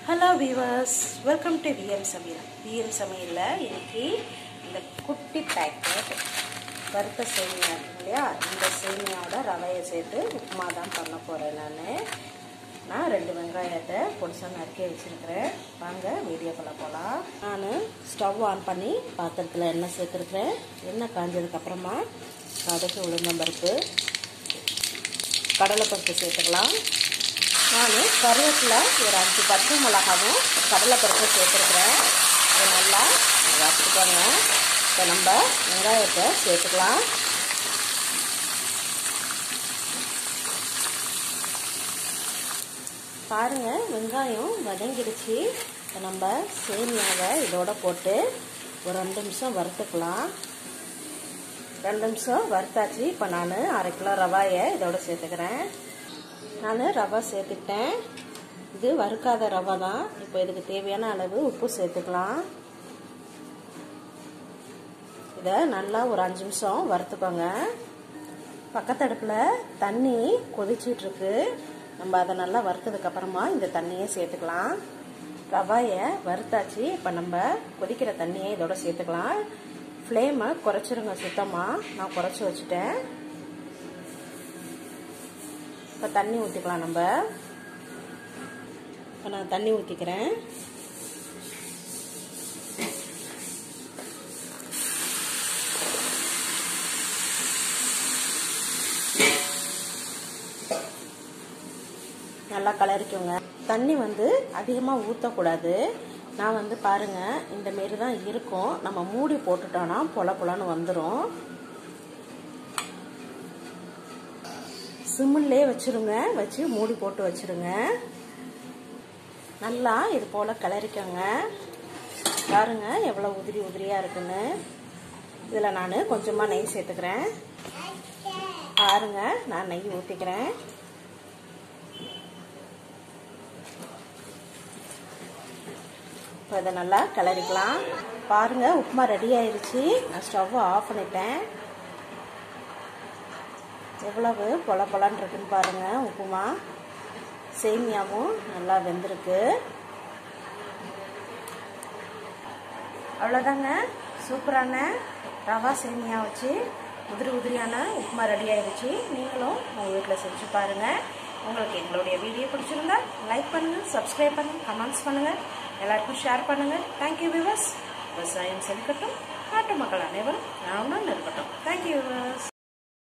hello viewers welcome to VM Samayal VM சமையலில் இன்னைக்கு இந்த குட்டி பேக்கெட் வறுத்த சேமியா இருக்கு இல்லையா இந்த சேமியாவோட ரவையை சேர்த்து உப்புமா தான் பண்ண போகிறேன் நான் நான் ரெண்டு வெங்காயத்தை பொடிசாக நறுக்கி வச்சுருக்கிறேன் வாங்க வீடியோக்குள்ளே போகலாம் நான் ஸ்டவ் ஆன் பண்ணி பாத்திரத்தில் எண்ணெய் சேர்த்துருக்குறேன் எண்ணெய் காஞ்சதுக்கப்புறமா கடுகு உளுந்தம்பருப்பு கடலைப்பருப்பு சேர்த்துக்கலாம் நான் கருவேப்பிலை ஒரு அஞ்சு பச்சை மிளகாவும் கடலைப்பருப்பும் சேர்த்துருக்குறேன் இதை நல்லா வறுத்துக்கோங்க இப்போ நம்ம வெங்காயத்தை சேர்த்துக்கலாம் பாருங்கள் வெங்காயம் வதங்கிடுச்சு இப்போ நம்ம சேமியாவை இதோட போட்டு ஒரு ரெண்டு நிமிஷம் வறுத்துக்கலாம் ரெண்டு நிமிஷம் வறுத்தாச்சு இப்போ நான் அரை கிலோ ரவாயை இதோட சேர்த்துக்கிறேன் நான் ரவை சேர்த்துக்கிட்டேன் இது வறுக்காத ரவை தான் இப்போ இதுக்கு தேவையான அளவு உப்பு சேர்த்துக்கலாம் இதை நல்லா ஒரு அஞ்சு நிமிஷம் வறுத்துக்கோங்க பக்கத்தடுப்பில் தண்ணி கொதிச்சிட்ருக்கு நம்ம அதை நல்லா வறுத்ததுக்கப்புறமா இந்த தண்ணியை சேர்த்துக்கலாம் ரவாயை வறுத்தாச்சு இப்போ நம்ம கொதிக்கிற தண்ணியை இதோட சேர்த்துக்கலாம் ஃப்ளேமை குறைச்சிருங்க சுத்தமாக நான் குறைச்சி வச்சுட்டேன் இப்போ தண்ணி ஊற்றிக்கலாம் நம்ம இப்போ நான் தண்ணி ஊற்றிக்கிறேன் நல்லா கலரிக்கோங்க தண்ணி வந்து அதிகமாக ஊற்றக்கூடாது நான் வந்து பாருங்கள் இந்த மாரி தான் இருக்கும் நம்ம மூடி போட்டுட்டோன்னா பொல பொலன்னு வந்துடும் சிம்மிலே வச்சுருங்க வச்சு மூடி போட்டு வச்சுருங்க நல்லா இது போல் கிளறிக்கோங்க பாருங்க எவ்வளோ உதிரி உதிரியாக இருக்குன்னு இதில் நான் கொஞ்சமாக நெய் சேர்த்துக்கிறேன் பாருங்க நான் நெய் ஊற்றிக்கிறேன் இப்போ இதை நல்லா கிளறிக்கலாம் பாருங்கள் உப்புமா ரெடி ஆயிடுச்சு நான் ஸ்டவ்வை ஆஃப் பண்ணிட்டேன் எவ்வளவு பொல பொலன்னு இருக்குன்னு பாருங்கள் உப்புமா சேமியாவும் நல்லா வெந்திருக்கு அவ்வளோதாங்க சூப்பரான ரவா சேமியா வச்சு உதிரி உதிரியான உப்புமா ரெடி ஆயிடுச்சு நீங்களும் உங்கள் வீட்டில் செஞ்சு பாருங்கள் உங்களுக்கு எங்களுடைய வீடியோ பிடிச்சிருந்தா லைக் பண்ணுங்கள் சப்ஸ்கிரைப் பண்ணுங்கள் கமெண்ட்ஸ் பண்ணுங்கள் எல்லாருக்கும் ஷேர் பண்ணுங்கள் தேங்க்யூ விவர்ஸ் விவசாயம் செலுக்கட்டும் நாட்டு மக்கள் அனைவரும் நான் இருக்கட்டும் தேங்க்யூ விவர்ஸ்